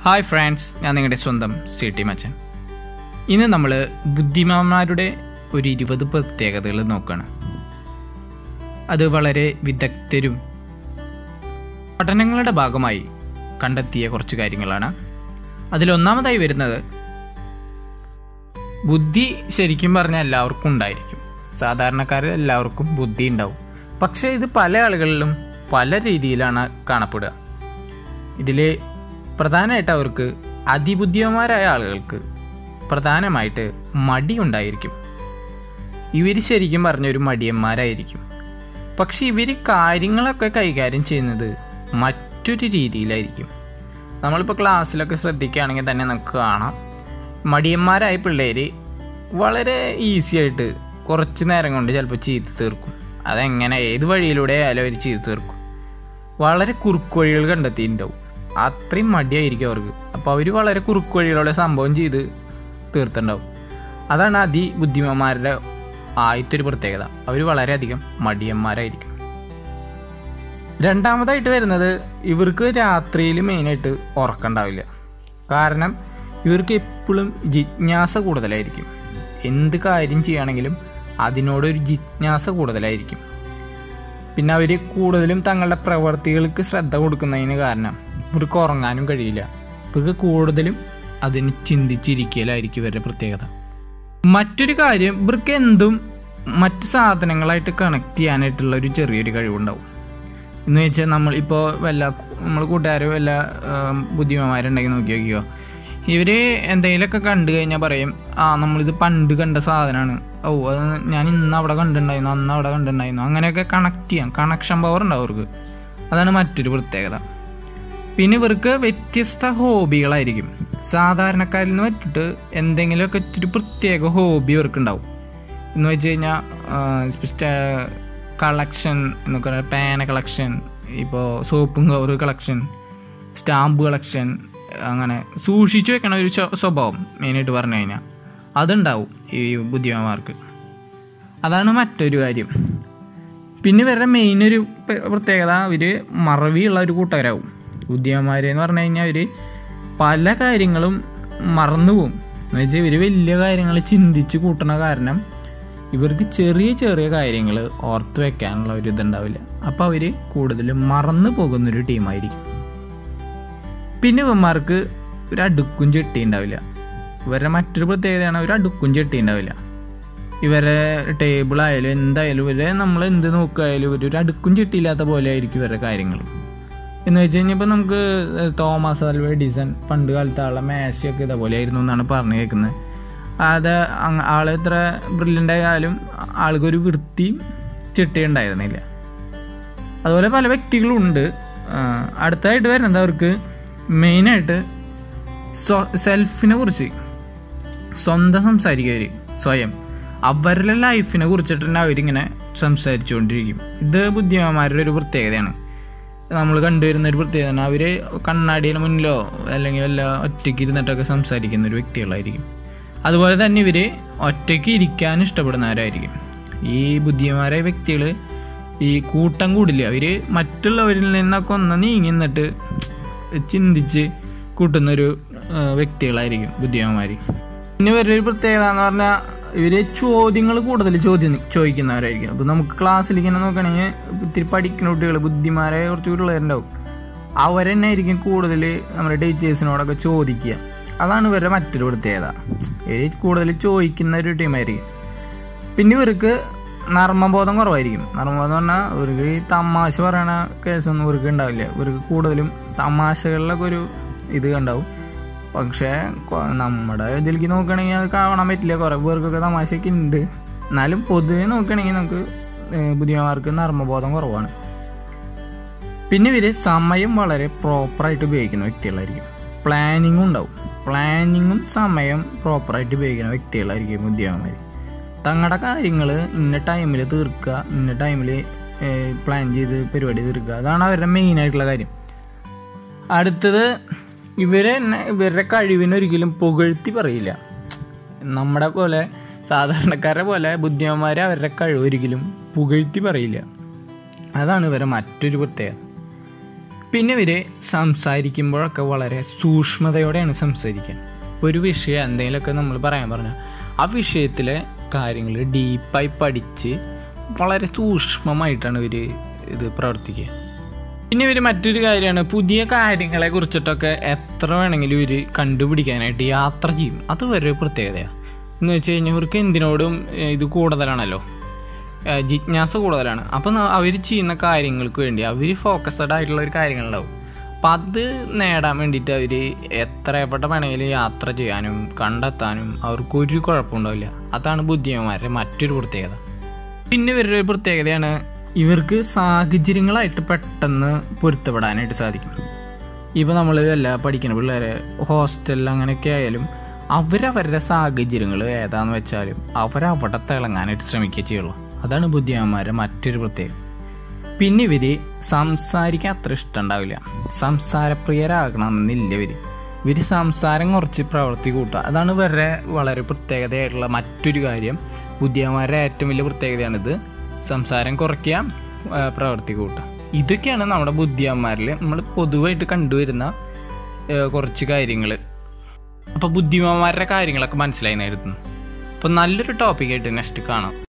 hi friends ഞാൻ നിങ്ങളുടെ സ്വന്തം സി ടി മച്ചൻ ഇന്ന് നമ്മൾ ബുദ്ധിമാന്മാരുടെ ഒരു ഇരുപത് പ്രത്യേകതകൾ നോക്കുകയാണ് അത് വളരെ വിദഗ്ധരും പഠനങ്ങളുടെ ഭാഗമായി കണ്ടെത്തിയ കുറച്ച് കാര്യങ്ങളാണ് അതിലൊന്നാമതായി വരുന്നത് ബുദ്ധി ശരിക്കും പറഞ്ഞാൽ എല്ലാവർക്കും ഉണ്ടായിരിക്കും സാധാരണക്കാരിൽ എല്ലാവർക്കും ബുദ്ധി ഉണ്ടാവും പക്ഷേ ഇത് പല ആളുകളിലും പല രീതിയിലാണ് കാണപ്പെടുക ഇതിൽ പ്രധാനമായിട്ട് അവർക്ക് അതിബുദ്ധിമാരായ ആളുകൾക്ക് പ്രധാനമായിട്ട് മടി ഉണ്ടായിരിക്കും ഇവർ ശരിക്കും പറഞ്ഞ ഒരു മടിയന്മാരായിരിക്കും പക്ഷെ ഇവർ കാര്യങ്ങളൊക്കെ കൈകാര്യം ചെയ്യുന്നത് മറ്റൊരു രീതിയിലായിരിക്കും നമ്മളിപ്പോൾ ക്ലാസ്സിലൊക്കെ ശ്രദ്ധിക്കുകയാണെങ്കിൽ തന്നെ നമുക്ക് കാണാം മടിയന്മാരായ പിള്ളേർ വളരെ ഈസി ആയിട്ട് കുറച്ച് നേരം കൊണ്ട് ചിലപ്പോൾ ചെയ്ത് തീർക്കും അതെങ്ങനെ ഏത് വഴിയിലൂടെ ആയാലും അവർ ചെയ്ത് തീർക്കും വളരെ കുറുക്ക് വഴികൾ കണ്ടെത്തിയിട്ടുണ്ടാവും അത്രയും മടിയായിരിക്കും അവർക്ക് അപ്പോൾ അവർ വളരെ കുറുക്ക് വഴികളുടെ സംഭവം ചെയ്ത് തീർത്തുണ്ടാവും അതാണ് അതി ബുദ്ധിമാന്മാരുടെ ആദ്യത്തെ ഒരു പ്രത്യേകത അവർ വളരെയധികം മടിയന്മാരായിരിക്കും രണ്ടാമതായിട്ട് വരുന്നത് ഇവർക്ക് രാത്രിയിൽ മെയിനായിട്ട് ഉറക്കണ്ടാവില്ല കാരണം ഇവർക്ക് എപ്പോഴും ജിജ്ഞാസ കൂടുതലായിരിക്കും എന്ത് കാര്യം ചെയ്യുകയാണെങ്കിലും അതിനോടൊരു ജിജ്ഞാസ കൂടുതലായിരിക്കും പിന്നെ അവർ കൂടുതലും തങ്ങളുടെ പ്രവർത്തികൾക്ക് ശ്രദ്ധ കൊടുക്കുന്നതിന് കാരണം ഇവർക്ക് ഉറങ്ങാനും കഴിയില്ല ഇവർക്ക് കൂടുതലും അതിന് ചിന്തിച്ചിരിക്കലായിരിക്കും ഇവരുടെ പ്രത്യേകത മറ്റൊരു കാര്യം ഇവർക്ക് എന്തും മറ്റ് സാധനങ്ങളായിട്ട് കണക്ട് ചെയ്യാനായിട്ടുള്ള ഒരു ചെറിയൊരു കഴിവുണ്ടാവും എന്ന് വെച്ചാൽ നമ്മൾ ഇപ്പോൾ വല്ല നമ്മൾ കൂട്ടുകാരോ വല്ല ബുദ്ധിമാരുണ്ടെങ്കിൽ നോക്കി നോക്കിയോ ഇവർ എന്തെങ്കിലുമൊക്കെ കണ്ടു കഴിഞ്ഞാൽ പറയും ആ നമ്മളിത് പണ്ട് കണ്ട സാധനമാണ് ഓ അത് ഞാൻ ഇന്ന് അവിടെ കണ്ടിട്ടുണ്ടായിരുന്നു അന്ന് അവിടെ കണ്ടിട്ടുണ്ടായിരുന്നു അങ്ങനെയൊക്കെ കണക്ട് ചെയ്യാം കണക്ഷൻ പവർ ഉണ്ടാവും അവർക്ക് അതാണ് മറ്റൊരു പ്രത്യേകത പിന്നെ ഇവർക്ക് വ്യത്യസ്ത ഹോബികളായിരിക്കും സാധാരണക്കാരിൽ നിന്ന് പറ്റിട്ട് എന്തെങ്കിലുമൊക്കെ ഒരു പ്രത്യേക ഹോബി ഇവർക്ക് ഉണ്ടാവും എന്ന് വെച്ച് കഴിഞ്ഞാൽ കളക്ഷൻ എന്നൊക്കെ പറയുക പേന കളക്ഷൻ ഇപ്പോൾ സോപ്പും കവർ കളക്ഷൻ സ്റ്റാമ്പ് കളക്ഷൻ അങ്ങനെ സൂക്ഷിച്ചു വെക്കണ ഒരു സ്വഭാവം മെയിനായിട്ട് പറഞ്ഞു കഴിഞ്ഞാൽ അതുണ്ടാവും ഈ ബുദ്ധിമാന്മാർക്ക് അതാണ് മറ്റൊരു കാര്യം പിന്നെ ഇവരുടെ മെയിൻ ഒരു പ്രത്യേകത അവർ മറവിയുള്ള ഒരു കൂട്ടരാവും ബുദ്ധിമാന്മാർ എന്ന് പറഞ്ഞു കഴിഞ്ഞാൽ അവർ പല കാര്യങ്ങളും മറന്നുപോകും എന്ന് വെച്ചാൽ ഇവർ വലിയ കാര്യങ്ങൾ ചിന്തിച്ച് കൂട്ടണ കാരണം ഇവർക്ക് ചെറിയ ചെറിയ കാര്യങ്ങൾ ഓർത്ത് വെക്കാനുള്ള ഒരു ഇതുണ്ടാവില്ല അപ്പോൾ അവർ കൂടുതലും മറന്നു പോകുന്നൊരു ടീമായിരിക്കും പിന്നെ ഇവന്മാർക്ക് ഒരു അടുക്കും ചെട്ടി ഉണ്ടാവില്ല ഇവരുടെ മറ്റൊരു പ്രത്യേകതയാണ് ഒരു അടുക്കും ചെട്ടി ഉണ്ടാവില്ല ഇവരെ ടേബിൾ ആയാലും എന്തായാലും ഇവരെ നമ്മൾ എന്ത് നോക്കുകയായാലും ഇവർ ഒരു അടുക്കും ചെട്ടിയില്ലാത്ത പോലെ ആയിരിക്കും ഇവരുടെ കാര്യങ്ങൾ എന്ന് വെച്ച് കഴിഞ്ഞപ്പോൾ നമുക്ക് തോമസ് ആൽവ എഡിസൺ പണ്ട് കാലത്ത് ആളെ മേശയൊക്കെ ഇതേപോലെ ആയിരുന്നു എന്നാണ് പറഞ്ഞു കേൾക്കുന്നത് അത് ആൾ എത്ര ബ്രില്യൻ്റ് ആയാലും ആൾക്കൊരു വൃത്തി ചിട്ടി ഉണ്ടായിരുന്നില്ല അതുപോലെ പല വ്യക്തികളും ഉണ്ട് അടുത്തായിട്ട് വരുന്നത് അവർക്ക് മെയിനായിട്ട് സെൽഫിനെ കുറിച്ച് സ്വന്തം സംസാരിക്കും അവർ സ്വയം അവരുടെ ലൈഫിനെ കുറിച്ചിട്ട് തന്നെ അവരിങ്ങനെ സംസാരിച്ചുകൊണ്ടിരിക്കും ഇത് ബുദ്ധിമാന്മാരുടെ ഒരു പ്രത്യേകതയാണ് നമ്മൾ കണ്ടുവരുന്ന ഒരു പ്രത്യേകത അവർ കണ്ണാടിയുടെ മുന്നിലോ അല്ലെങ്കിൽ വല്ല ഒറ്റയ്ക്ക് ഇരുന്നിട്ടൊക്കെ സംസാരിക്കുന്ന ഒരു വ്യക്തികളായിരിക്കും അതുപോലെ തന്നെ ഇവർ ഒറ്റയ്ക്ക് ഇരിക്കാൻ ഇഷ്ടപ്പെടുന്നവരായിരിക്കും ഈ ബുദ്ധിമാരായ വ്യക്തികൾ ഈ കൂട്ടം കൂടില്ല അവർ മറ്റുള്ളവരിൽ നിന്നൊക്കെ ഒന്ന് നീങ്ങി നിന്നിട്ട് ചിന്തിച്ച് കൂട്ടുന്നൊരു വ്യക്തികളായിരിക്കും ബുദ്ധിമാന്മാർ പിന്നെ ഇവരുടെ ഒരു പ്രത്യേകത എന്ന് പറഞ്ഞാൽ ഇവർ ചോദ്യങ്ങൾ കൂടുതൽ ചോദ്യം ചോദിക്കുന്നവരായിരിക്കും അപ്പോൾ നമുക്ക് ക്ലാസ്സിൽ ഇങ്ങനെ നോക്കുകയാണെങ്കിൽ ഇത്തിരി പഠിക്കുന്ന കുട്ടികൾ ബുദ്ധിമാരായ കുറച്ച് പിള്ളേരുണ്ടാവും അവരെന്നെ ആയിരിക്കും കൂടുതൽ നമ്മുടെ ടീച്ചേഴ്സിനോടൊക്കെ ചോദിക്കുക അതാണ് ഇവരുടെ മറ്റൊരു പ്രത്യേകത ഇവർ കൂടുതൽ ചോദിക്കുന്ന ഒരു ടീമായിരിക്കും പിന്നെ ഇവർക്ക് നർമ്മബോധം കുറവായിരിക്കും നർമ്മബോധം പറഞ്ഞാൽ ഇവർക്ക് ഈ തമാശ പറയണ കേസൊന്നും ഇവർക്ക് ഉണ്ടാവില്ല ഇവർക്ക് കൂടുതലും തമാശകളിലൊക്കെ ഒരു ഇത് ഉണ്ടാവും പക്ഷേ നമ്മുടെ ഇതിലേക്ക് നോക്കുകയാണെങ്കിൽ അത് കാണാൻ പറ്റില്ല കുറേ പേർക്കൊക്കെ തമാശയൊക്കെ ഉണ്ട് എന്നാലും പൊതുവെ നോക്കുകയാണെങ്കിൽ നമുക്ക് ബുദ്ധിമാർക്ക് നർമ്മബോധം കുറവാണ് പിന്നെ ഇവർ സമയം വളരെ പ്രോപ്പറായിട്ട് ഉപയോഗിക്കുന്ന വ്യക്തികളായിരിക്കും പ്ലാനിങ്ങും ഉണ്ടാവും പ്ലാനിങ്ങും സമയം പ്രോപ്പറായിട്ട് ഉപയോഗിക്കുന്ന വ്യക്തികളായിരിക്കും ബുദ്ധിമാന്മാർ തങ്ങളുടെ കാര്യങ്ങൾ ഇന്ന ടൈമിൽ തീർക്കുക ഇന്ന ടൈമിൽ പ്ലാൻ ചെയ്ത് പരിപാടി തീർക്കുക അതാണ് അവരുടെ മെയിൻ ആയിട്ടുള്ള കാര്യം അടുത്തത് ഇവരെ ഇവരുടെ കഴിവിനെ ഒരിക്കലും പുകഴ്ത്തി പറയില്ല നമ്മുടെ പോലെ സാധാരണക്കാരെ പോലെ ബുദ്ധിമാന്മാർ അവരുടെ കഴിവ് ഒരിക്കലും പുകഴ്ത്തി പറയില്ല അതാണ് ഇവരെ മറ്റൊരു പ്രത്യേകത പിന്നെ ഇവർ സംസാരിക്കുമ്പോഴൊക്കെ വളരെ സൂക്ഷ്മതയോടെയാണ് സംസാരിക്കുക ഒരു വിഷയം എന്തെങ്കിലുമൊക്കെ നമ്മൾ പറയാൻ പറഞ്ഞാൽ ആ വിഷയത്തിലെ കാര്യങ്ങൾ ഡീപ്പായി പഠിച്ച് വളരെ സൂക്ഷ്മമായിട്ടാണ് ഇവർ ഇത് പ്രവർത്തിക്കുക പിന്നെ ഇവർ മറ്റൊരു കാര്യമാണ് പുതിയ കാര്യങ്ങളെ കുറിച്ചിട്ടൊക്കെ എത്ര വേണമെങ്കിലും ഇവർ കണ്ടുപിടിക്കാനായിട്ട് യാത്ര ചെയ്യും അത് വേറൊരു പ്രത്യേകതയാണ് എന്ന് വെച്ച് കഴിഞ്ഞാൽ ഇവർക്ക് എന്തിനോടും ഏഹ്, ഇത് കൂടുതലാണല്ലോ ഏഹ്, ജിജ്ഞാസ കൂടുതലാണ് അപ്പം അവർ ചെയ്യുന്ന കാര്യങ്ങൾക്ക് വേണ്ടി അവർ ഫോക്കസ്ഡ് ആയിട്ടുള്ള ഒരു കാര്യങ്ങളുണ്ടാവും അപ്പം അത് നേടാൻ വേണ്ടിയിട്ട് അവർ എത്ര എവിടെ വേണമെങ്കിലും യാത്ര ചെയ്യാനും കണ്ടെത്താനും അവർക്ക് ഒരു കുഴപ്പമുണ്ടാവില്ല അതാണ് ബുദ്ധിമാന്മാരുടെ മറ്റൊരു പ്രത്യേകത പിന്നെ ഇവരുടെ ഒരു പ്രത്യേകതയാണ് ഇവർക്ക് സാഹചര്യങ്ങളായിട്ട് പെട്ടെന്ന് പൊരുത്തപ്പെടാനായിട്ട് സാധിക്കും ഇപ്പം നമ്മൾ എല്ലാ പഠിക്കുന്ന പിള്ളേരെ ഹോസ്റ്റലിൽ അങ്ങനെയൊക്കെ ആയാലും അവരവരുടെ സാഹചര്യങ്ങൾ ഏതാന്ന് വെച്ചാലും അവരവിടെ തിളങ്ങാനായിട്ട് ശ്രമിക്കുക ചെയ്യുള്ളൂ അതാണ് ബുദ്ധിമാന്മാരുടെ മറ്റൊരു പ്രത്യേകത പിന്നെ ഇവര് സംസാരിക്കാൻ അത്ര ഇഷ്ടം ഉണ്ടാവില്ല സംസാരപ്രിയരാകണമെന്നില്ല ഇവര് ഇവര് സംസാരം കുറച്ച് പ്രവൃത്തി കൂട്ടുക അതാണ് ഇവരുടെ വളരെ പ്രത്യേകതയായിട്ടുള്ള മറ്റൊരു കാര്യം ബുദ്ധിമാന്മാരുടെ ഏറ്റവും വലിയ പ്രത്യേകതയാണിത് സംസാരം കുറയ്ക്കുക ആ, പ്രവൃത്തി കൂട്ടുക ഇതൊക്കെയാണ് നമ്മുടെ ബുദ്ധിമാന്മാരിൽ നമ്മൾ പൊതുവായിട്ട് കണ്ടുവരുന്ന ആ, കുറച്ച് കാര്യങ്ങൾ അപ്പോൾ ബുദ്ധിമാന്മാരുടെ കാര്യങ്ങളൊക്കെ മനസ്സിലായി നേരുന്നു അപ്പോൾ നല്ലൊരു ടോപ്പിക്കായിട്ട് നെക്സ്റ്റ് കാണാം